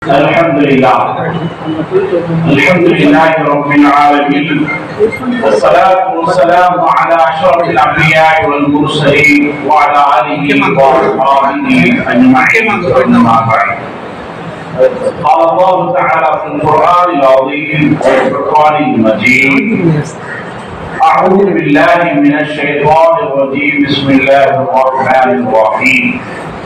الحمد لله الحمد لله رب العالمين والصلاة والسلام على أشرف الأنبياء والمرسلين وعلى آله وأصحابه أجمعين أما بعد قال الله تعالى في القرآن العظيم والفرقان المجيد أعوذ بالله من الشيطان الرجيم بسم الله الرحمن الرحيم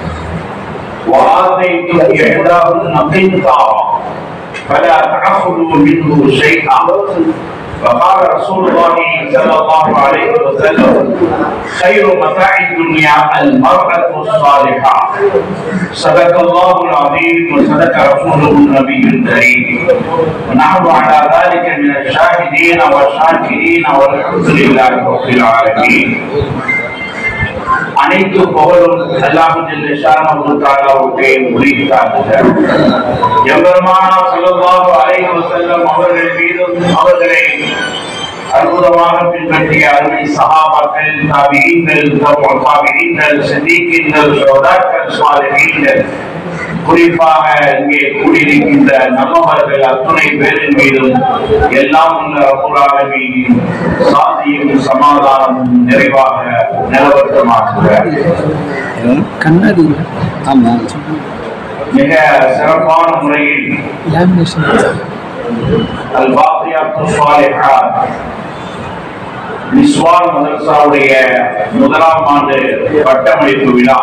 وآتيتم إحداهن قنطارا فلا تأخذوا منه شيئا فقال رسول الله صلى الله عليه وسلم خير متاع الدنيا المرأة الصالحة صدق الله العظيم وصدق رسوله النبي الكريم ونحن على ذلك من الشاهدين والشاكرين والحمد لله رب العالمين அனைத்து புகழும் அல்லாஹ் ஜல்லஷானஹு தஆலாவுக்கே உரித்தாகுக எம்பெருமானா ஸல்லல்லாஹு அலைஹி வஸல்லம் அவர்கள் மீதும் அவர்களை அற்புதமாக பின்பற்றிய அருமை சஹாபாக்கள் தாபிஈன்கள் தாபிஈன்கள் சித்திகீன்கள் ஷுஹதாக்கள் சாலிஹீன்கள் குறிப்பாக இங்கே கூடியிருக்கின்ற நம்மவர்கள் அத்துணை பேரின் மீதும் எல்லாம் உள்ள ரப்புல் ஆலமீனின் சாந்தியும் சமாதானமும் நிறைவாக நிலவரமாக்குக கண்ணாடி இல்லை ஆமாம் மிக சிறப்பான முறையில் லேமினேஷன் அல் பாக்கியாத்து சாலிஹாத் நிஸ்வான் மதரசாவுடைய முதலாம் ஆண்டு பட்டமளிப்பு விழா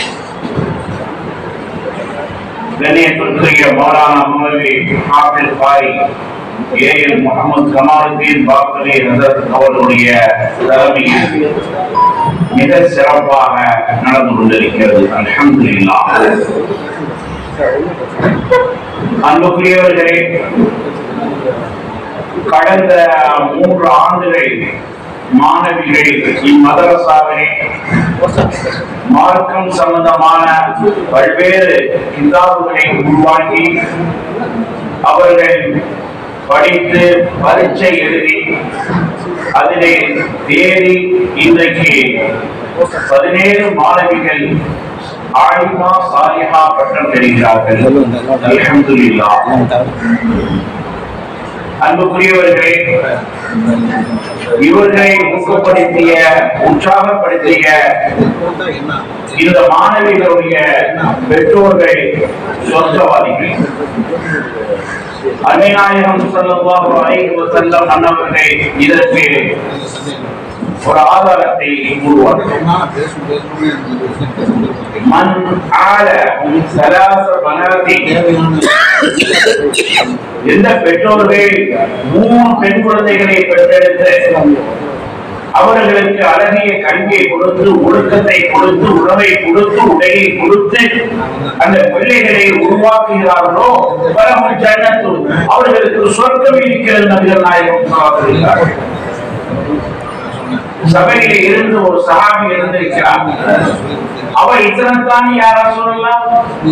கண்ணியத்திற்குரிய மௌலானா மௌலவி ஹாஃபில் பாரி ஏ எல் முகமது கமாலுதீன் பாக்கரி ஹசரத் அவர்களுடைய தலைமையில் மிக சிறப்பாக நடந்து கொண்டிருக்கிறது அல்ஹம்துலில்லாஹ் அன்புக்குரியவர்களே கடந்த மூன்று ஆண்டுகள் மாணவிகள் இம்மதரசாவிலே மார்க்கம் சம்பந்தமான பல்வேறு கிதாபுகளை உருவாக்கி அவர்கள் படித்து பரீட்சை எழுதி அதிலே தேடி இன்றைக்கு பதினேழு மாணவிகள் ஆலிமா சாலிஹா பட்டம் பெறுகிறார்கள் அல்ஹம்துலில்லாஹ் அன்புக்குரியவர்களே இவர்களை ஊக்கப்படுத்திய உற்சாகப்படுத்திய இந்த மாணவிகளுடைய பெற்றோர்கள் சொந்தவாதிகள் அன்னைநாயகம் ஸல்லல்லாஹு அலைஹி வஸல்லம் அன்னவர்கள் இதற்கு ஒரு ஆதாரத்தை உருவாக்கினார் மன் ஆல சலாச பனாதி எந்த பெற்றோர்கள் மூணு பெண் குழந்தைகளை பெற்றெடுத்து அவர்களுக்கு அழகிய கல்வியை கொடுத்து ஒழுக்கத்தை கொடுத்து உணவை கொடுத்து உடையை கொடுத்து அந்த பிள்ளைகளை உருவாக்குகிறார்களோ பரம ஜன்னத்து அவர்களுக்கு சொர்க்கம் இருக்கிறது நபிகள் நாயகம் சொல்கிறார்கள் சபையில இருந்து ஒரு சஹாபி இருந்திருக்கிறார் அவர் இத்தனத்தான் யாரா சொல்லலாம்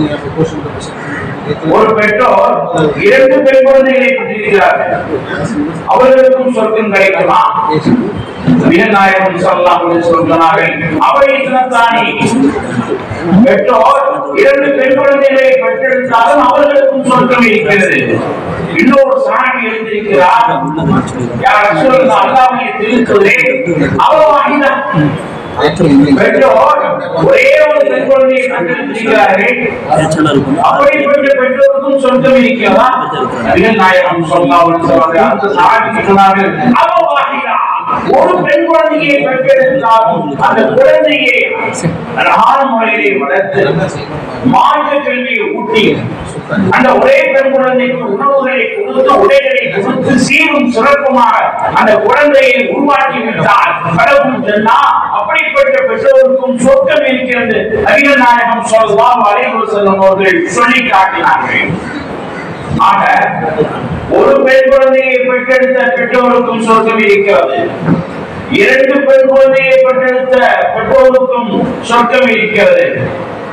ஒரு பெற்றோர் இரண்டு பெண் குழந்தைகளை பெற்றிருக்கிறார்கள் அவர்களுக்கும் சொர்க்கம் கிடைக்குமா வீரநாயகம் சொல்லலாம் சொன்னார்கள் அவை இத்தனத்தானி பெற்றோர் இரண்டு பெண் குழந்தைகளை பெற்றெடுத்தாலும் அவர்களுக்கும் சொர்க்கம் இருக்கிறது இன்னொரு சாணி எழுந்திருக்கிறார் யார் சொல்லுங்க அல்லாமையை திருத்துவதே அவவாகிதான் பெற்றோர் ஒரே ஒரு பெண் குழந்தையை பெற்றெடுத்திருக்கிறார்கள் அப்படிப்பட்ட பெற்றோருக்கும் சொந்தம் இருக்கிறதா நபிகள் நாயகம் சொல்லாமல் சொல்வார்கள் அந்த சாதிக்கு சொன்னார்கள் அவவாகிதான் ஒரு பெண் குழந்தையை பெற்றெடுத்தாலும் அந்த குழந்தையை அழகான முறையிலே வளர்த்து மாற்று கல்வியை ஊட்டி அந்த ஒரே பெண் குழந்தைக்கு உணவுகளை கொடுத்து உடைகளை கொடுத்து சீரும் சிறப்புமாக அந்த குழந்தையை உருவாக்கி விட்டால் கடவுள் சொன்னா அப்படிப்பட்ட பெற்றோருக்கும் சொர்க்கம் இருக்கிறது நபிகள் நாயகம் சொல்லலாம் அலைவர் செல்லும் அவர்கள் சொல்லி காட்டினார்கள் ஆக ஒரு பெண் குழந்தையை பெற்றெடுத்த பெற்றோருக்கும் சொர்க்கம் இருக்கிறது இரண்டு பெண் குழந்தையை பெற்றெடுத்த பெற்றோருக்கும் சொர்க்கம் இருக்கிறது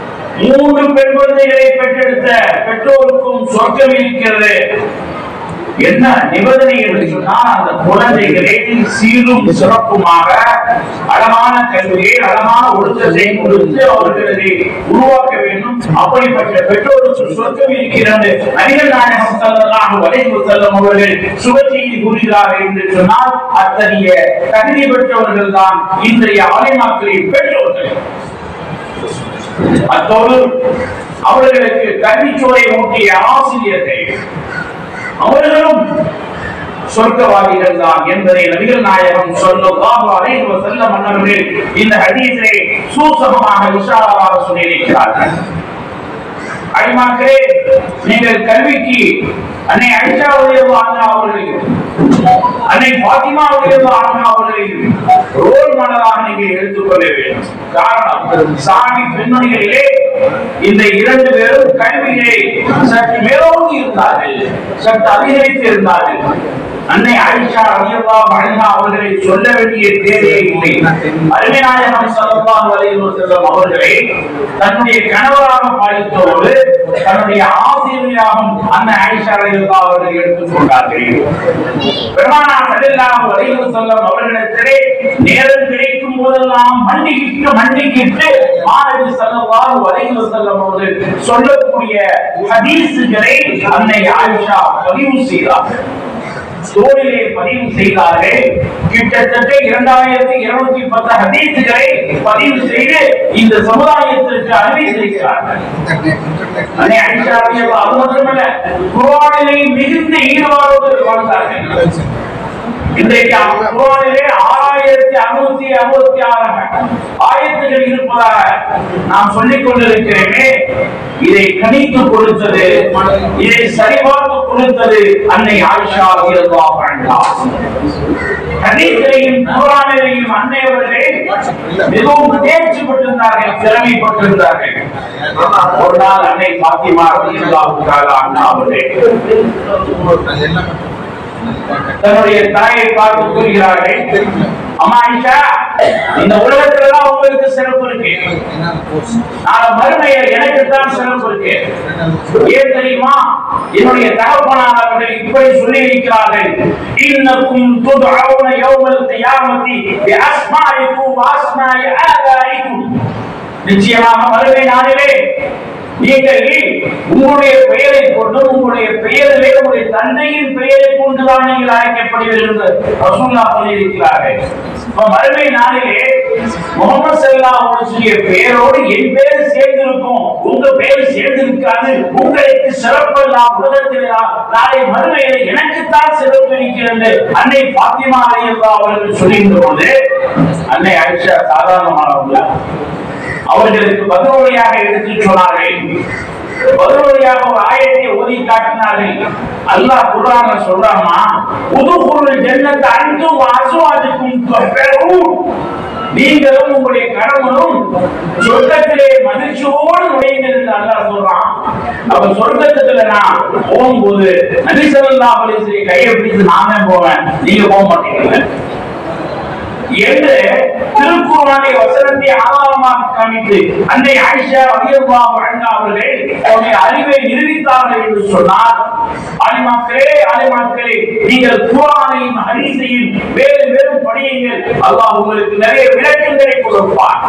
மூன்று பெண் குழந்தைகளை பெற்றெடுத்த பெற்றோருக்கும் சொர்க்கம் இருக்கிறது என்ன நிபந்தனை என்று சொன்னால் அந்த குழந்தைகளை சீரும் சிறப்புமாக அழகான கல்வியை அழகான ஒழுக்கத்தை கொடுத்து அவர்களை உருவாக்க வேண்டும் அப்படிப்பட்ட பெற்றோருக்கு சொர்க்கம் இருக்கிறது நபிகள் நாயகம் ஸல்லல்லாஹு அலைஹி வஸல்லம் அவர்கள் சுபச்செய்தி கூறுகிறார்கள் என்று சொன்னால் அத்தகைய தகுதி பெற்றவர்கள் தான் இன்றைய ஆலிமாக்களின் பெற்றோர்கள் அத்தோடு அவர்களுக்கு கல்விச்சோரை ஊட்டிய ஆசிரியர்கள் அவர்களும் சொர்க்கவாதிகள் தான் என்பதை நபிகள் நாயகம் சொல்லுல்லாஹு அலைஹி வஸல்லம் அவர்கள் இந்த ஹதீஸை சூசகமாக இஷாராவாக சொல்லியிருக்கிறார்கள் அடிமாக்களே நீங்கள் கல்விக்கு அன்னை ஐஷா உடையவாங்க அவர்களையும் அன்னை பாத்திமா உடையவாங்க அவர்களையும் ரோல் மாடலாக நீங்கள் எடுத்துக்கொள்ள வேண்டும் காரணம் சாமி பெண்மணிகளிலே இந்த இரண்டு பேரும் கல்வியிலே சற்று மேலோங்கி இருந்தார்கள் சற்று அதிகரித்து இருந்தார்கள் அன்னை ஆயிஷா ரலியல்லாஹு அன்ஹா அவர்களை சொல்ல வேண்டிய தேவையே இல்லை அருமைநாயகம் ஸல்லல்லாஹு அலைஹி வஸல்லம் அவர்களை தன்னுடைய கணவராக பாலித்தோடு தன்னுடைய ஆசிரியராகவும் அன்னை ஆயிஷா ரலியல்லாஹு அவர்கள் எடுத்துக் கொண்டார்கள் பெருமானா ஸல்லல்லாஹு அலைஹி வஸல்லம் அவர்களிடத்திலே நேரம் கிடைக்கும் போதெல்லாம் மண்டிக்கிட்டு மண்டிக்கிட்டு மாணவி ஸல்லல்லாஹு அலைஹி வஸல்லம் அவர்கள் சொல்லக்கூடிய ஹதீஸுகளை அன்னை ஆயிஷா பதிவு செய்தார்கள் தோழிலே பதிவு செய்தார்கள் கிட்டத்தட்ட இரண்டாயிரத்தி இருநூத்தி பத்து ஹதீசுகளை பதிவு செய்து இந்த சமுதாயத்திற்கு அறிவித்திருக்கிறார்கள் அன்னை ஆயிஷா ரலியல்லாஹு அது மட்டுமல்ல குர்ஆனிலே மிகுந்த ஈடுபாடோடு வாழ்ந்தார்கள் இன்றைக்கு குர்ஆனிலே ஆறாயிரத்தி அறுநூத்தி அறுபத்தி ஆறு ஆயத்துகள் இருப்பதாக நாம் சொல்லிக் கொண்டிருக்கிறேனே இதை கணித்து கொடுத்தது இதை சரிபார்த்து கொடுத்தது அன்னை ஆயிஷா ரலியல்லாஹு அன்ஹா ஹதீஸையும் குர்ஆனிலையும் அன்னை அவர்களே மிகவும் தேர்ச்சி பெற்றிருந்தார்கள் திறமை பெற்றிருந்தார்கள் ஒரு நாள் அன்னை பாத்திமா ரலியல்லாஹு தஆலா அன்ஹா அவர்கள் தன்னுடைய தாயை பார்த்து கூறுகிறார்கள் அம்மா ஐஷா இந்த உலகத்துல தான் உங்களுக்கு சிறப்பு இருக்கு நாளை மறுமையில் எனக்கு தான் சிறப்பு இருக்கு ஏன் தெரியுமா என்னுடைய தகப்பனார் அவர்கள் இப்படி சொல்லி இருக்கிறார்கள் இன்னக்கும் துதுஅவுன யௌமல் கியாமத்தி பிஅஸ்மாஇக்கும் வஅஸ்மாஇ ஆபாஇக்கும் நிச்சயமாக மறுமை நாளிலே நீங்கள் உங்களுடைய பெயரை கொண்டு உங்களுடைய பெயரிலே உங்களுடைய தந்தையின் பெயரை கொண்டுதான் நீங்கள் அழைக்கப்படுவீர்கள் என்று ரசூல்லா சொல்லியிருக்கிறார்கள் இப்ப மறுமை நாளிலே முகமது சல்லா சொல்லிய பெயரோடு என் பேர் சேர்ந்திருக்கும் உங்க பேர் சேர்ந்திருக்காது உங்களுக்கு சிறப்பெல்லாம் உலகத்தில் நாளை மறுமையில் எனக்குத்தான் சிறப்பு இருக்கிறது அன்னை பாத்திமா அலையல்லா அவர்கள் சொல்லியிருந்த போது அன்னை ஆயிஷா சாதாரணமானவங்க அவர்களுக்கு பதிலொலியாக எடுத்து சொன்னார்கள் பதிலொலியாக ஒரு ஆயத்தை ஓதி காட்டினார்கள் அல்லாஹ் குர்ஆன்ல சொல்றாமா உதுகுருல் ஜன்னத் அன்தும் அஸ்வாஜுக்கும் துஹ்பரூன் நீங்களும் உங்களுடைய கணவனும் சொர்க்கத்திலே மகிழ்ச்சியோடு நுழையுங்கள் என்று அல்லாஹ் சொல்றான் அப்ப சொர்க்கத்துல நான் போகும்போது நபி ஸல்லல்லாஹு அலைஹி வஸல்லம் கையை பிடிச்சு நான் தான் போவேன் நீங்க போக மாட்டீங்க என்று திருக்குறானை வசனத்தை ஆதாரமாக காமித்து அன்னை ஆயிஷா ரலியல்லாஹு அன்ஹா அவர்கள் அவருடைய அறிவை நிரூபித்தார்கள் என்று சொன்னார் ஆலிமாக்களே ஆலிமாக்களே நீங்கள் குர்ஆனையும் ஹதீஸையும் வேறு வேறு படியுங்கள் அல்லாஹ் உங்களுக்கு நிறைய விளக்கங்களை கொடுப்பார்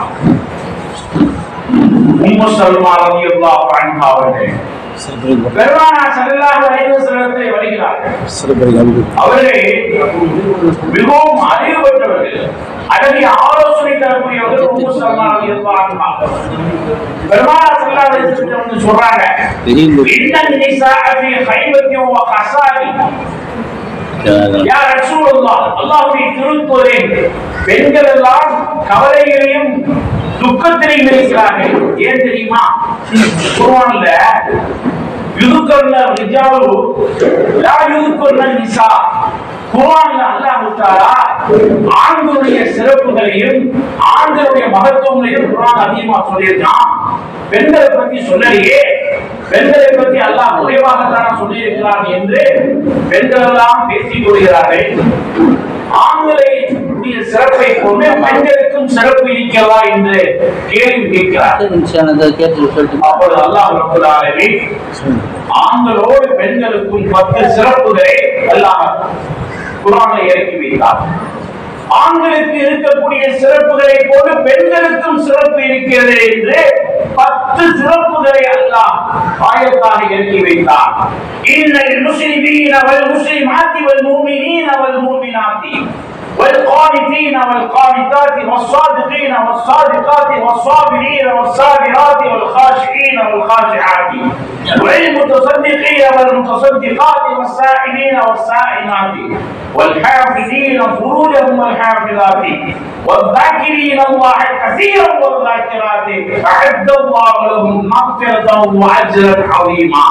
உம்மு சல்மா ரலியல்லாஹு அன்ஹா அவர்கள் பெருமானா ஸல்லல்லாஹு அலைஹி வஸல்லத்தை வருகிறார்கள் அவர்கள் மிகவும் அறிவு பெற்றவர்கள் அழகிய ஆலோசனை தரக்கூடியவர்கள் உம்மு சல்மா ரலியல்லாஹு அன்ஹா பெருமானா ஸல்லல்லாஹு அலைஹி வஸல்லம் வந்து சொல்றாங்க இன்னன் நிசாஅ ஃபீ ஹைபத்தி வ ஹசாரி யா ரசூலுல்லாஹ் அல்லாஹ்வுடைய திருத்தூதரே பெண்கள் எல்லாம் கவலைகளையும் துக்கத்திலையும் இருக்கிறார்கள் ஏன் தெரியுமா குர்ஆன்ல யுதுக்கர்ன ரிஜாலு லா யுதுக்கர்ன நிசா குர்ஆன்ல அல்லாஹ் தஆலா ஆண்களுடைய சிறப்புகளையும் ஆண்களுடைய மகத்துவங்களையும் குர்ஆன் அதிகமா சொல்லியிருக்கான் பெண்களை பத்தி சொல்லலையே பெண்களை பத்தி அல்லாஹ் குறைவாகத்தான் சொல்லியிருக்கிறான் என்று பெண்கள் எல்லாம் பேசிக் கொள்கிறார்கள் ஆண்களை ஆண்களுக்குரிய சிறப்பை கொண்டு பெண்களுக்கும் சிறப்பு இருக்கிறதா என்று கேள்வி கேட்கிறார் அப்பொழுது அல்லாஹ் ரப்பல் ஆலமீன் ஆண்களோடு பெண்களுக்கும் பத்து சிறப்புகளை அல்லாஹ் குரானை இறக்கி வைத்தார் ஆண்களுக்கு இருக்கக்கூடிய சிறப்புகளை போல பெண்களுக்கும் சிறப்பு இருக்கிறது என்று பத்து சிறப்புகளை அல்லாஹ் ஆயத்தாக இறக்கி வைத்தார் இன்னல் முஸ்லிமீன வல் முஸ்லிமாத்தி வல் மூமினீன வல் மூமினாத்தி والقانتين والقانتات والصادقين والصادقات والصابرين والصابرات والخاشعين والخاشعات والمتصدقين والمتصدقات والسائلين والسائلات والحافظين فروجهم والحافظات والذاكرين الله كثيرا والذاكرات أعد الله لهم مغفرة وأجرا عظيما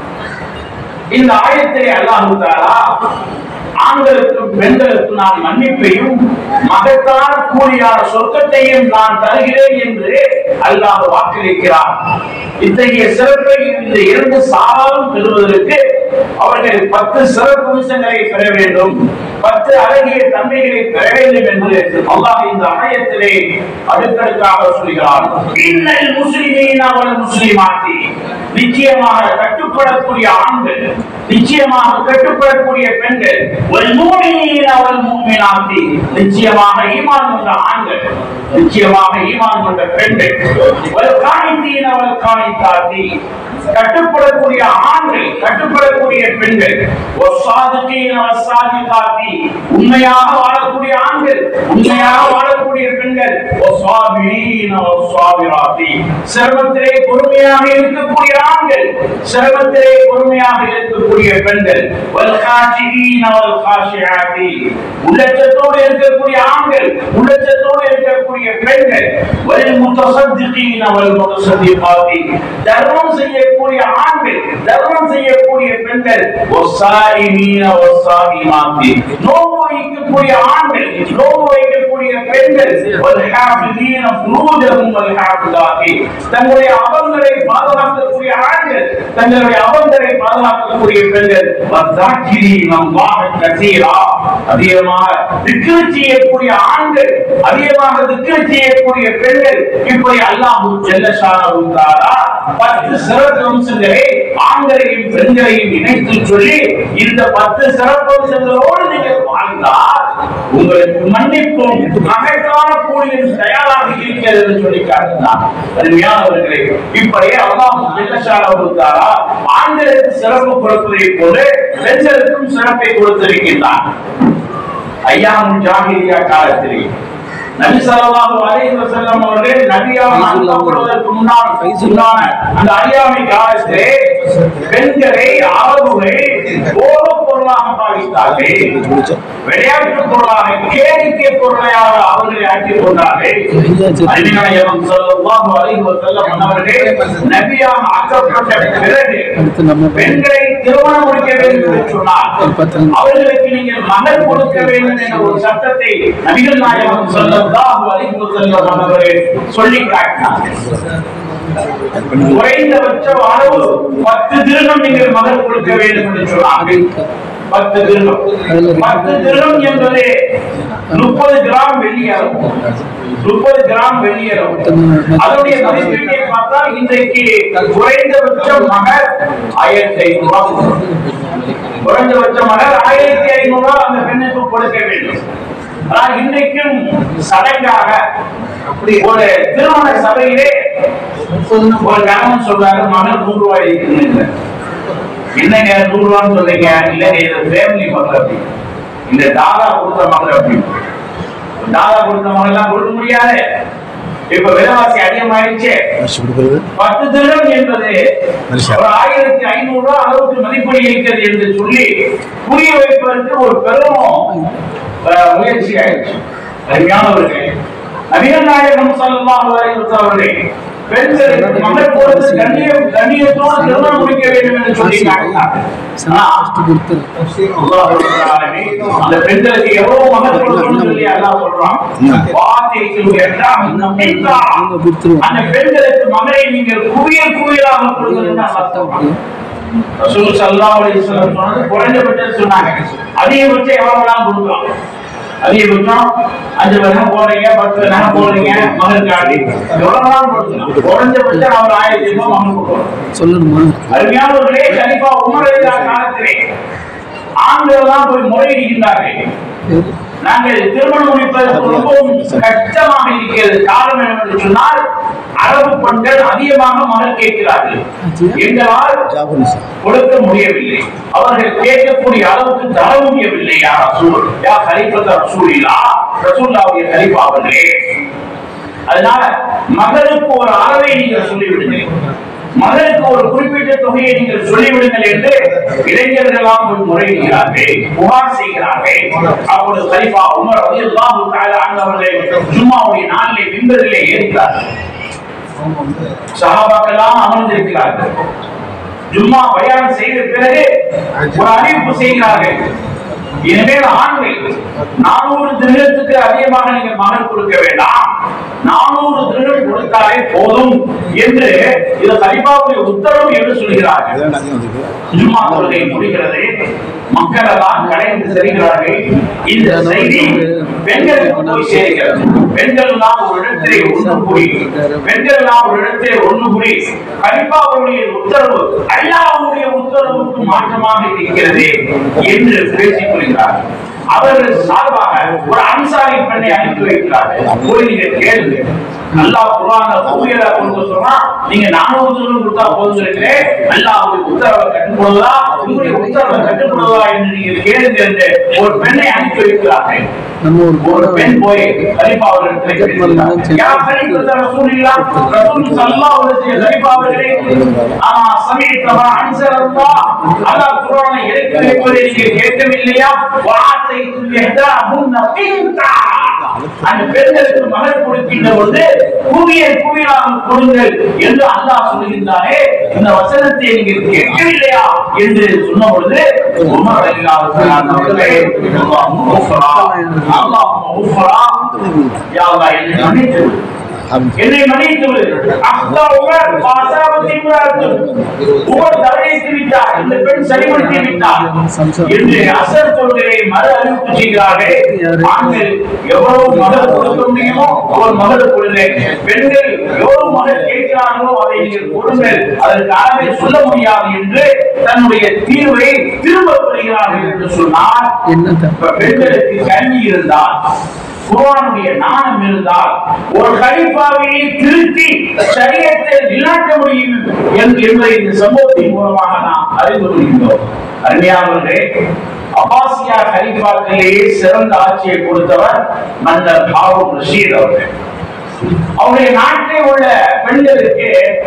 இந்த ஆயத்தை அல்லாஹு தாலா ஆண்களுக்கும் பெண்களுக்கும் நான் மன்னிப்பையும் மகத்தான கூலியான சொர்க்கத்தையும் நான் தருகிறேன் என்று அல்லாஹ் வாக்களிக்கிறார் இத்தகைய சிறப்பை இந்த இரண்டு சாராலும் பெறுவதற்கு அவர்கள் பத்து சிறப்பு அம்சங்களை பெற வேண்டும் பத்து அழகிய தன்மைகளை பெற வேண்டும் என்று அல்லாஹ் இந்த ஆயத்திலே அடுக்கடுக்காக சொல்கிறார் இன்னல் முஸ்லிமீன் அவள் முஸ்லிமாத்தி நிச்சயமாக கட்டுப்படக்கூடிய ஆண்கள் நிச்சயமாக கட்டுப்படக்கூடிய பெண்கள் ஒரு மூமியின் அவள் மூமினாத்தி நிச்சயமாக ஈமான் கொண்ட ஆண்கள் நிச்சயமாக ஈமான் கொண்ட பெண்கள் ஒரு காணித்தீன் அவள் காணித்தாத்தி கட்டுப்படக்கூடிய ஆண்கள் கட்டுப்படக்கூடிய பெண்கள் ஒரு சாதுக்கீன் அவள் சாதிக்காத்தி உண்மையாக வாழக்கூடிய ஆண்கள் உண்மையாக வாழக்கூடிய பெண்கள் ஒரு சுவாபினீன் அவள் சுவாபிராத்தி சிரமத்திலே பொறுமையாக இருக்கக்கூடிய ஆண்கள் சிரமத்திலே பொறுமையாக இருக்கக்கூடிய பெண்கள் வல் காஷிகீன வல் காஷியாத்தி உள்ளச்சத்தோடு இருக்கக்கூடிய ஆண்கள் உள்ளச்சத்தோடு இருக்கக்கூடிய பெண்கள் வல் முத்தசத்திகீன வல் முத்தசத்திகாத்தி தர்மம் செய்யக்கூடிய ஆண்கள் தர்மம் செய்யக்கூடிய பெண்கள் வஸ்ஸாயிமீன வஸ்ஸாயிமாத்தி நோன்பு வைக்கக்கூடிய ஆண்கள் நோன்பு வைக்கக்கூடிய பெண்கள் வல் ஹாஃபிதீன ஃபுரூஜஹும் வல் ஹாஃபிதாத்தி தங்களுடைய அவங்களை பாதுகாக்கக்கூடிய ஆண்கள் தங்களுடைய அவங்களை பாதுகாக்கக்கூடிய பெண்கள் வத்தாக்கிரீன் அல்லாஹ் கசீரா அதிகமாக திக்ரு செய்யக்கூடிய ஆண்கள் அதிகமாக திக்ரு செய்யக்கூடிய பெண்கள் இப்படி அல்லாஹ் ஜல்லஷானஹு தஆலா பத்து சிறப்பு அம்சங்களை ஆண்களையும் பெண்களையும் இணைத்து சொல்லி இந்த பத்து சிறப்பு அம்சங்களோடு நீங்கள் வாழ்ந்தால் உங்களுக்கு மன்னிப்பும் மகத்தான கூலியும் தயாராக இருக்கிறது என்று சொல்லி காட்டினார் அருமையானவர்களே இப்படியே அல்லாஹ் ஜல்லஷானஹு தஆலா ஆண்களுக்கு சிறப்பு கொடுப்பதை போல பெண்களுக்கும் சிறப்பை கொடுத்திருக்கின்றார் ஐயாமும் ஜாகிரியா காலத்திலே நபி ஸல்லல்லாஹு அலைஹி வஸல்லம் அவர்கள் நபியாக அனுப்பப்படுவதற்கு முன்னால் முன்னான அந்த அறியாமை காலத்திலே பெண்களை அரபுகளை போகப் பொருளாக பாவித்தார்கள் விளையாட்டு பொருளாக கேளிக்கை பொருளையாக அவர்களை ஆக்கிக் கொண்டார்கள் அறிஞர் ஸல்லல்லாஹு அலைஹி வஸல்லம் அவர்கள் நபியாக ஆக்கப்பட்ட பிறகு அடுத்து நம்ம பெண்களை திருமணம் முடிக்க வேண்டும் என்று சொன்னார் அவர்களுக்கு நீங்கள் மகள் கொடுக்க வேண்டும் என்ற ஒரு சட்டத்தை நபிகள் நாயகம் ஸல்லல்லாஹு அலைஹி வஸல்லம் அவர்கள் சொல்லி காட்டினார் குறைந்தபட்ச அளவு பத்து திருடம் நீங்கள் மகள் கொடுக்க வேண்டும் என்று சொன்னார்கள் பத்து திருடம் பத்து திருடம் என்பது முப்பது கிராம் வெள்ளியளவு முப்பது கிராம் வெள்ளியளவு அதனுடைய மதிப்பீட்டை பார்த்தால் இன்றைக்கு குறைந்தபட்ச மகர் ஆயிரத்தி ஐநூறு ரூபாய் குறைந்தபட்ச மகர் ஆயிரத்தி ஐநூறு ரூபாய் அந்த பெண்ணுக்கு கொடுக்க வேண்டும் ஆனால் இன்றைக்கும் சடங்காக ஒரு திருமண சபையிலே ஒரு கணவன் சொல்றாரு மகன் நூறு ரூபாய் இருக்குன்னு என்னங்க நூறு ரூபான்னு சொல்றீங்க இல்லைங்க இது ஃபேமிலி மகள் அப்படி இந்த தாதா கொடுத்த மகள் அப்படி தாதா கொடுத்த மகள் எல்லாம் கொடுக்க முடியாது இப்ப விலைவாசி அதிகமாயிடுச்சு பத்து திருடம் என்பது ஒரு ஆயிரத்தி ஐநூறு ரூபாய் அளவுக்கு மதிப்பீடு இருக்கிறது என்று சொல்லி புரிய வைப்பதற்கு ஒரு பெரும் அஹ், முயற்சி ஆயிடுச்சு அருமையானவர்களே நபிகள் நாயகம் ஸல்லல்லாஹு அலைஹி வஸல்லம் அவர்கள் பெண்களுக்கு மகள் கொடுத்து கண்ணியம் கண்ணியத்தோடு திருமணம் முடிக்க வேண்டும் என்று சொல்லி காட்டினார் ஆனா, அல்லாஹ் ரப்பல் ஆலமீன் அந்த பெண்களுக்கு எவ்வளவு மகள் கொடுக்கணும்னு சொல்லி அல்லாஹ் சொல்றான் வார்த்தைக்கு எல்லாம் நம்பிக்கா அந்த பெண்களுக்கு மகளை நீங்கள் குவியல் குவியலாக கொடுக்கணும்னு அல்லாஹ் சொல்றான் ரசூல் ஸல்லல்லாஹு அலைஹி வஸல்லம் சொன்னது குறைந்தபட்சம் சொன்னாங்க அதிகபட்சம் எவ்வளவு வேணாலும் கொடுக்கலாம் அதிகபட்சம் அஞ்சு வருஷம் போடுறீங்க பத்து வருஷம் போடுறீங்க மகனுக்காண்டி எவ்வளவு நாள் போடுங்க குறைஞ்சபட்சம் அவர் ஆயிரத்தி ரூபாய் மகன் கொடுக்கணும் சொல்லணுமா அருமையானவர்களே கண்டிப்பா உமரவிழா காலத்திலே ஆண்கள் தான் போய் முறையிடுகின்றார்கள் சரி. நாங்கள் திருமணம் முடிப்பதற்கு ரொம்பவும் கஷ்டமாக இருக்கிறது காரணம் என்னவென்று சொன்னால் அரபு பெண்கள் அதிகமாக மகள் கேட்கிறார்கள் எங்களால் கொடுக்க முடியவில்லை அவர்கள் கேட்கக்கூடிய அளவுக்கு தர முடியவில்லை யார் ரசூல் யா கலிபத்த ரசூலில்லா ரசூல்லாவுடைய கலிபா அவர்களே அதனால மகளுக்கு ஒரு அளவை நீங்கள் சொல்லிவிடுங்கள் மகளுக்கு ஒரு குறிப்பிட்ட தொகையை நீங்கள் சொல்லிவிடுங்கள் என்று இளைஞர்களெல்லாம் போய் முறையிடுகிறார்கள் புகார் செய்கிறார்கள் அப்பொழுது கலிஃபா உமர் ரலியல்லாஹு தஆலா அன்ஹு அவர்கள் ஜும்மாவுடைய நாளிலே மிம்பரிலே ஏறினார்கள் சஹாபாக்கெல்லாம் அமர்ந்திருக்கிறார்கள் ஜும்மா பயான் செய்த பிறகு ஒரு அறிவிப்பு செய்கிறார்கள் இனிமேல் ஆண்கள் நானூறு திருடத்துக்கு அதிகமாக நீங்கள் மகன் கொடுக்க வேண்டாம் நானூறு திருடம் கொடுத்தாலே போதும் என்று இது கலிபாவுடைய உத்தரவு என்று சொல்கிறார்கள் ஜும்மா தொழுகை முடிகிறது மக்கள் எல்லாம் கலைந்து செல்கிறார்கள் இந்த செய்தி பெண்களுக்கு போய் சேர்கிறது பெண்கள் எல்லாம் ஒரு இடத்திலே ஒன்று கூடி பெண்கள் எல்லாம் ஒரு இடத்திலே ஒன்று கூடி கலிபாவுடைய உத்தரவு அல்லாஹ்வுடைய உத்தரவுக்கு மாற்றமாக இருக்கிறது என்று பேசிக் கொள்கிறார்கள் அவர்கள் சார்பாக ஒரு அன்சாரி பெண்ணை அனுப்பி வைக்கிறார்கள் போய் நீங்க கேளுங்க அல்லாஹ் குர்ஆன்ல தௌஹீத கொண்டு சொன்னா நீங்க 400 திருடம் கொடுத்தா போதும் இருக்கிறேன் அல்லாஹ்வுடைய உத்தரவை கட்டுப்படுவதா உங்களுடைய உத்தரவை கட்டுப்படுவதா என்று நீங்கள் கேளுங்க என்று ஒரு பெண்ணை அனுப்பி வைக்கிறார்கள் நம்ம ஒரு ஒரு பெண் போய் கலிஃபா அவர்களிடத்தில் கேட்கிறார். யா கலிஃபா ரசூலில்லா ரசூல் ஸல்லல்லாஹு அலைஹி வஸல்லம் கலிஃபா அவர்களே ஆமா சமீத்தமா அன்சரல்லாஹ் அல்லாஹ் குர்ஆனை இறக்கி வைப்பதை நீங்கள் கேட்கவில்லையா வாத்தைத்து யஹ்தாஹுன்ன பின்தா அந்த பெண்களுக்கு மகள் கொடுக்கின்ற பொழுது குவியல் குவியலாக கொடுங்கள் என்று அல்லாஹ் சொல்லுகின்றாரே இந்த வசனத்தை நீங்கள் கேட்கவில்லையா என்று சொன்ன பொழுது உமர் ரலியல்லாஹு தஆலா அவர்களே அல்லாஹ் முஃபரா அல்லாஹ் முஃபரா யா அல்லாஹ் என்னை மன்னித்து விடு. என்னை மன்னித்து விடு. அஹ்தா உமர் பாசாபத்தி இம்ராத்து. உமர் தவறித்து விட்டார் இந்த பெண் சரிபடுத்தி விட்டார் என்று அசர் தொழுகையை மறு அறிவிப்பு செய்கிறார்கள் ஆண்கள் எவ்வளவு மகள் கொடுக்க முடியுமோ ஒரு மகள் கொடுங்க பெண்கள் எவ்வளவு மகள் கேட்கிறார்களோ அதை நீங்கள் கொடுங்கள் அதற்கு அளவை சொல்ல முடியாது என்று தன்னுடைய தீர்வை திரும்ப பெறுகிறார்கள் என்று சொன்னால் என்ன இப்ப பெண்களுக்கு கல்வி இருந்தால் குர்ஆனுடைய ஞானம் இருந்தால் ஒரு கலிஃபாவை திருத்தி சரியத்தை நிலைநாட்ட முடியும் என்று என்பதை இந்த சம்பவத்தின் மூலமாக நாம் அறிந்து கொள்கின்றோம் அருமையானவர்களே அப்பாசியா கலிஃபாக்களிலேயே சிறந்த ஆட்சியை கொடுத்தவர் மன்னர் ஹாரூன் ரஷீத் அவர்கள் அவருடைய நாட்டிலே உள்ள பெண்களுக்கு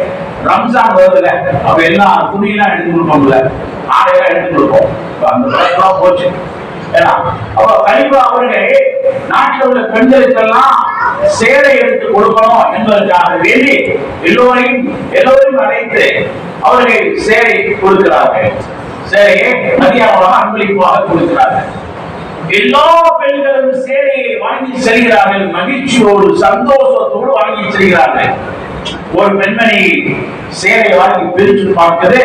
ரம்ஜான் வருதுல அப்ப எல்லாம் துணியெல்லாம் எடுத்து கொடுப்போம்ல ஆடையெல்லாம் எடுத்து கொடுப்போம் இப்ப அந்த பழக்கம் போச்சு ஏன்னா, அப்ப கலிபா அவர்கள் நாட்டில் உள்ள பெண்களுக்கெல்லாம் சேலை எடுத்து கொடுக்கணும் என்பதற்காக வேண்டி எல்லோரையும் எல்லோரையும் அழைத்து அவர்கள் சேலை கொடுக்கிறார்கள் சேலையை மதியானமாக அன்பளிப்பாக கொடுக்கிறார்கள் எல்லா பெண்களும் சேலையை வாங்கி செல்கிறார்கள் மகிழ்ச்சியோடு சந்தோஷத்தோடு வாங்கி செல்கிறார்கள் ஒரு பெண்மணி சேலை வாங்கி பிரிச்சு பார்க்குது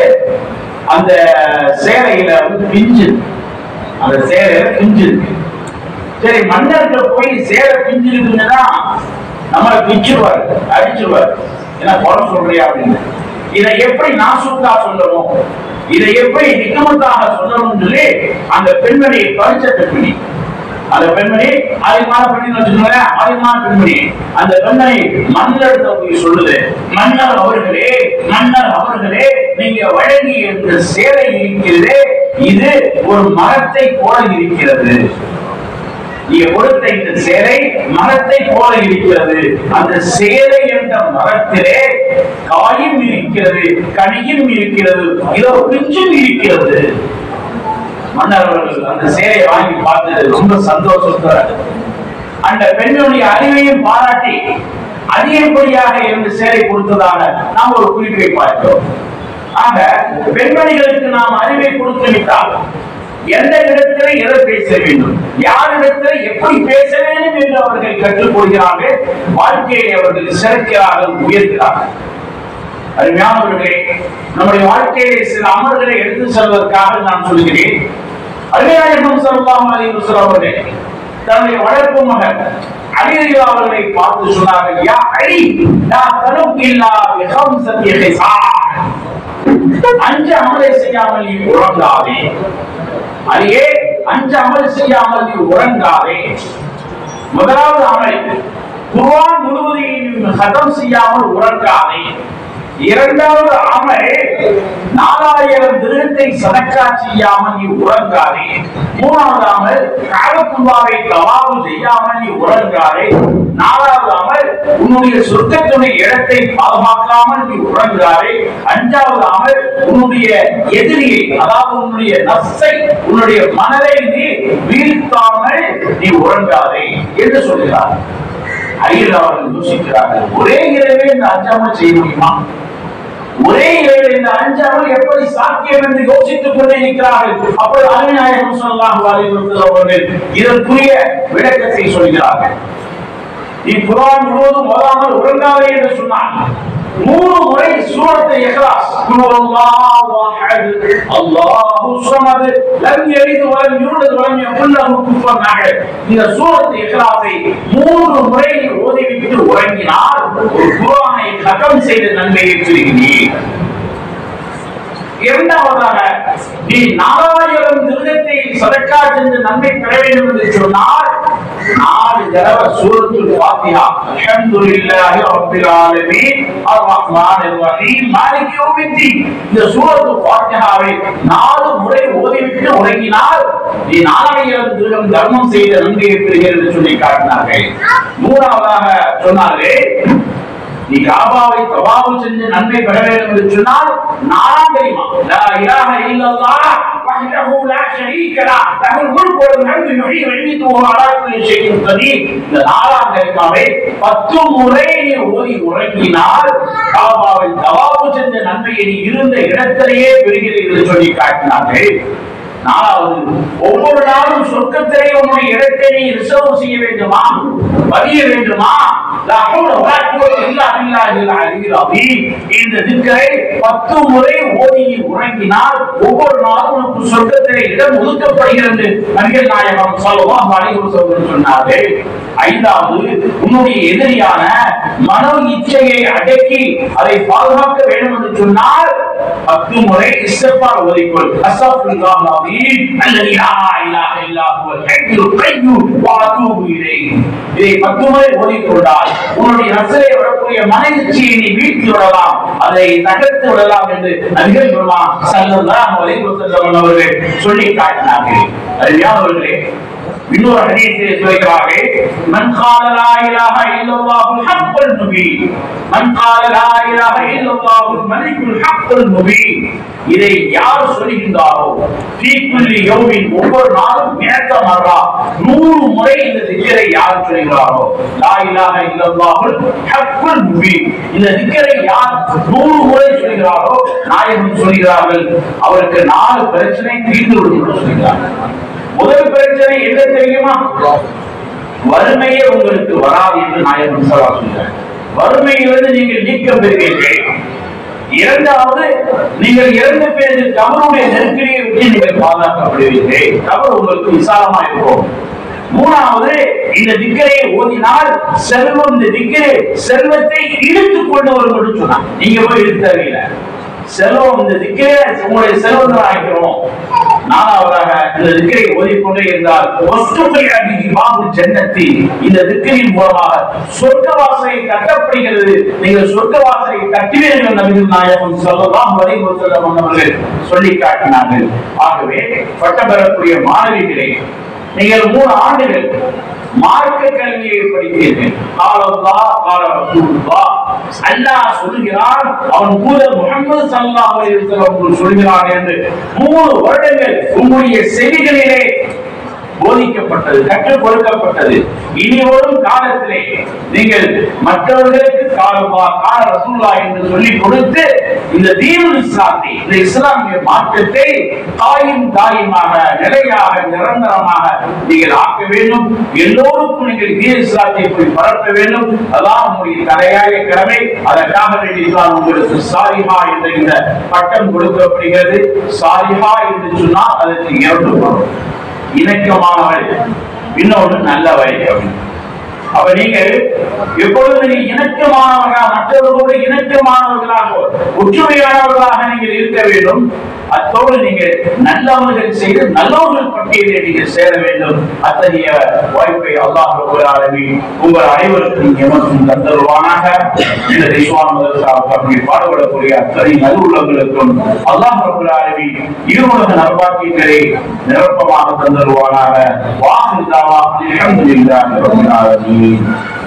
அந்த சேலையில வந்து பிஞ்சு அந்த சேலையில பிஞ்சு இருக்கு சரி மன்னர்கிட்ட போய் சேலை பிஞ்சு இருக்குன்னா நம்மளை பிச்சுருவார் அடிச்சிருவார் என்ன குறை சொல்றியா அப்படின்னு இதை எப்படி நாசுக்கா சொல்லணும் இதை எப்படி நிக்கமத்தாக சொல்லணும்னு சொல்லி அந்த பெண்மணியை பரிச்ச பெண்மணி அந்த பெண்மணி அதிகமான பெண்மணி வச்சுக்கோங்களேன் அதிகமான பெண்மணி அந்த பெண்மணி மன்னர்கிட்ட போய் சொல்லுது மன்னர் அவர்களே மன்னர் அவர்களே நீங்க வழங்கிய இந்த சேலை இருக்கிறதே இது ஒரு மரத்தை போல இருக்கிறது நீங்க கொடுத்த இந்த சேலை மரத்தை போல இருக்கிறது அந்த சேலை என்ற மரத்திலே காயும் இருக்கிறது கனியும் இருக்கிறது இதோ பிஞ்சும் இருக்கிறது மன்னர் அவர்கள் அந்த சேலையை வாங்கி பார்த்து ரொம்ப சந்தோஷத்தோட அந்த பெண்ணுடைய அறிவையும் பாராட்டி அதிகப்படியாக இரண்டு சேலை கொடுத்ததாக நாம் ஒரு குறிப்பை பார்த்தோம் ஆக பெண்மணிகளுக்கு நாம் அறிவை கொடுத்து விட்டால் எந்த இடத்துல எதை பேச வேண்டும் யாரிடத்தில் எப்படி பேச வேண்டும் என்று அவர்கள் கற்றுக் கொள்கிறார்கள் வாழ்க்கையை அவர்கள் சிறக்கிறார்கள் உயர்கிறார்கள் அருமையானவர்களே நம்முடைய வாழ்க்கையிலே சில அமர்களை எடுத்து செல்வதற்காக நான் சொல்கிறேன் அருமையாயகம் சல்லாஹ் அலைஹி வஸல்லம் அவர்களே தன்னுடைய வளர்ப்பு மகன் அலிரலியா அவர்களை பார்த்து சொன்னார்கள் யா அலி லா தனுக் இல்லா பிஹம்சத்தி ஹிசா அஞ்சு அமலை செய்யாமல் நீ உறங்காதே அலியே அஞ்சு அமல் செய்யாமல் நீ உறங்காதே முதலாவது அமல் குர்ஆன் முழுவதையும் ஹதம் செய்யாமல் உறங்காதே இரண்டாவது அமல் நாலாயிரம் திருகத்தை சதக்கா செய்யாமல் நீ உறங்காதே மூணாவது அமல் காலத்துவாவை தவாவு செய்யாமல் நீ உறங்காதே நாலாவது அமல் உன்னுடைய சொர்க்கத்துடைய இடத்தை பாதுகாக்காமல் நீ உறங்காதே அஞ்சாவது அமல் உன்னுடைய எதிரியை அதாவது உன்னுடைய நப்சை உன்னுடைய மனதை நீ வீழ்த்தாமல் நீ உறங்காதே என்று சொல்கிறார் அரியல் அவர்கள் யோசிக்கிறார்கள் ஒரே இரவே இந்த அஞ்சாமல் செய்ய முடியுமா ஒரே இரவில் இந்த அஞ்சாமல் எப்படி சாத்தியம் என்று யோசித்துக் கொண்டே இருக்கிறார்கள் அப்பொழுது அருநாயகம் சொல்லலாம் அவர்கள் இதற்குரிய விளக்கத்தை சொல்கிறார்கள் நீ குரான் முழுவதும் ஓதாமல் உறங்காதே என்று சொன்னான் மூணு முறை சூரத்தை இஹ்லாஸ் குல் அல்லாஹு அஹத் அல்லாஹு ஸமத் லம் யலித் வலம் யூலத் வலம் யகுல் லஹு குஃபுவன் அஹத் இந்த சூரத்தை இஹ்லாஸை மூன்று முறை நீ ஓதிவிட்டு உறங்கினால் ஒரு குர்ஆனை கதம் செய்த நன்மையை பெறுகிறீர் இரண்டாவதாக நீ நாலாயிரம் திருகத்தை சதக்கா சென்று நன்மை பெற வேண்டும் என்று சொன்னால் நாலு தடவை சூரத்துல் ஃபாத்திஹா அல்ஹம்துலில்லாஹி ரப்பில் ஆலமீன் அர் ரஹ்மானிர் ரஹீம் மாலிகி யௌமித்தீன் இந்த சூரத்துல் ஃபாத்திஹாவை நாலு முறை ஓதிவிட்டு உறங்கினால் நீ நாலாயிரம் திருகம் தர்மம் செய்த நன்மையை பெறுகிறீர்கள் என்று சொல்லி காட்டினார்கள் மூணாவதாக சொன்னார்கள் நீ காபாவை தவாவு செஞ்சு நன்மை பெற வேண்டும் என்று சொன்னால் நாலாம் தெரியுமா லா இலாஹ இல்லல்லாஹ் வஹ்தஹு லா ஷரீக லஹ் லஹுல் முல்கு வல் ஹம்து யுஹ்யி வ யுமீத்து வ ஹுவ அலா குல்லி ஷைஇன் கதீர் இந்த நாலாம் தெரியுமாவே பத்து முறை நீ ஓதி உறங்கினால் காபாவை தவாவு செஞ்ச நன்மையை நீ இருந்த இடத்திலேயே பெறுகிறீர்கள் என்று சொல்லி காட்டினார்கள் நாலாவது ஒவ்வொரு நாளும் சொர்க்கத்திலே உன்னுடைய இடத்தை நீ ரிசர்வ் செய்ய வேண்டுமா பதிய வேண்டுமா லா ஹவ்ல வலா குவத்த இல்லா பில்லாஹில் அலியில் அதீம் இந்த திக்கரை பத்து முறை ஓதி நீ உறங்கினால் ஒவ்வொரு நாளும் உனக்கு சொர்க்கத்திலே இடம் ஒதுக்கப்படுகிறது நபிகள் நாயகம் ஸல்லல்லாஹு அலைஹி வஸல்லம் சொன்னார்கள் ஐந்தாவது உன்னுடைய எதிரியான மனோ இச்சையை அடக்கி அதை பாதுகாக்க வேண்டும் என்று சொன்னால் பத்து முறை இஸ்திக்பார் ஓதிக்கொள் அஸ்தக்ஃபிருல்லாஹ் அலீம் அல்லதி லா இலாஹ இல்லா ஹுவல் ஹய்யுல் கய்யூம் வ அதூபு இலைஹி இதை பத்து முறை ஓதிக்கொண்டால் உன்னுடைய நசரை வரக்கூடிய மன இச்சையை நீ வீழ்த்தி விடலாம் அதை தகர்த்து விடலாம் என்று நபிகள் பெருமான் ஸல்லல்லாஹு அலைஹி வஸல்லம் அவர்கள் சொல்லி காட்டினார்கள் அருமையானவர்களே இன்னொரு ஹதீஸிலே சொல்கிறார்கள் மன் قال لا اله الا الله الحق المبين من قال لا اله الا الله الملك الحق المبين இதை யார் சொல்லுகின்றாரோ في كل يوم ஒவ்வொரு நாளும் நேத்த மர்ரா நூறு முறை இந்த திக்கரை யார் சொல்கிறாரோ லா இலாஹ இல்லல்லாஹுல் ஹக்குல் முபீன் இந்த திக்கரை யார் நூறு முறை சொல்கிறாரோ நாயகம் சொல்கிறார்கள் அவருக்கு நாலு பிரச்சனை தீர்ந்து விடும் என்று சொல்கிறார்கள் முதல் பிரச்சனை என்ன தெரியுமா வறுமையே உங்களுக்கு வராது என்று நாயகம் சலா சொல்கிறார் வறுமையிலிருந்து நீங்கள் நீக்கம் பெறுவீர்கள் இரண்டாவது நீங்கள் இரண்டு பேரில் கவருடைய நெருக்கடியை விட்டு நீங்கள் பாதுகாக்கப்படுவீர்கள் கவர் உங்களுக்கு விசாலமா இருக்கும் மூணாவது இந்த திக்கரை ஓதினால் செல்வம் இந்த திக்கரை செல்வத்தை இழுத்துக் கொண்டு வரும் என்று சொன்னான் நீங்க போய் இழுத்து தருவீங்க செல்வம் இந்த திக்கரே உங்களுடைய செல்வங்கள் ஆகிறோம் நாலாவதாக இந்த திக்கரை ஓதிக்கொண்டே இருந்தால் பாபு ஜன்னத்தி இந்த திக்கரின் மூலமாக சொர்க்க வாசலை கட்டப்படுகிறது நீங்கள் சொர்க்க வாசலை கட்டுவீர்கள் நபிகள் நாயகம் சொல்லலாம் வரைவு அவர்கள் சொல்லி காட்டினார்கள் ஆகவே பட்டம் பெறக்கூடிய மாணவிகளே நீங்கள் மூணு ஆண்டுகள் மார்க்க கல்வியை படித்தீர்கள் காலல்லா கால ரசூலுல்லா அல்லாஹ் சொல்கிறான் அவன் தூதர் முகமது ஸல்லல்லாஹு அலைஹி வஸல்லம் சொல்கிறான் என்று மூணு வருடங்கள் உங்களுடைய செவிகளிலே போதிக்கப்பட்டது கற்றுக் கொடுக்கப்பட்டது இனி வரும் காலத்திலே நீங்கள் மற்றவர்களுக்கு காலமா கால ரசூல்லா என்று சொல்லிக் கொடுத்து இந்த தீனுல் இஸ்லாத்தை இந்த இஸ்லாமிய மாற்றத்தை தாயும் தாயுமாக நிலையாக நிரந்தரமாக நீங்கள் ஆக்க வேண்டும் எல்லோருக்கும் நீங்கள் தீன் இஸ்லாத்தை போய் பரப்ப வேண்டும் அதான் உங்களுடைய தலையாய கடமை அதற்காக வேண்டிதான் உங்களுக்கு சாரிஹா என்ற இந்த பட்டம் கொடுக்கப்படுகிறது சாரிஹா என்று சொன்னால் அதற்கு இரண்டு வரும் இணக்கமானவள் இன்னொன்று நல்ல வழி அப்படின்னு அப்ப நீங்க எப்பொழுது நீங்க இணக்கமானவர்களாக மற்றவர்களோடு இணக்கமானவர்களாக ஒற்றுமையானவர்களாக நீங்கள் இருக்க வேண்டும் அத்தோடு நீங்க நல்லவர்கள் செய்து நல்லவர்கள் பட்டியலில் நீங்கள் சேர வேண்டும் அத்தகைய வாய்ப்பை அல்லாஹ் ரப்பல் ஆலமீன் உங்கள் அனைவருக்கும் எமக்கும் தந்தருவானாக இந்த இஸ்வான் மதரசாவுக்கு பாடுபடக்கூடிய அத்தனை நல்லுள்ளங்களுக்கும் அல்லாஹ் ரப்பல் ஆலமீன் இருவுலக நல்வாக்கியங்களை நிரப்பமாக தந்தருவானாக வாஹில் தாவா அல்ஹம்துலில்லாஹி ரப்பில் ஆலமீன்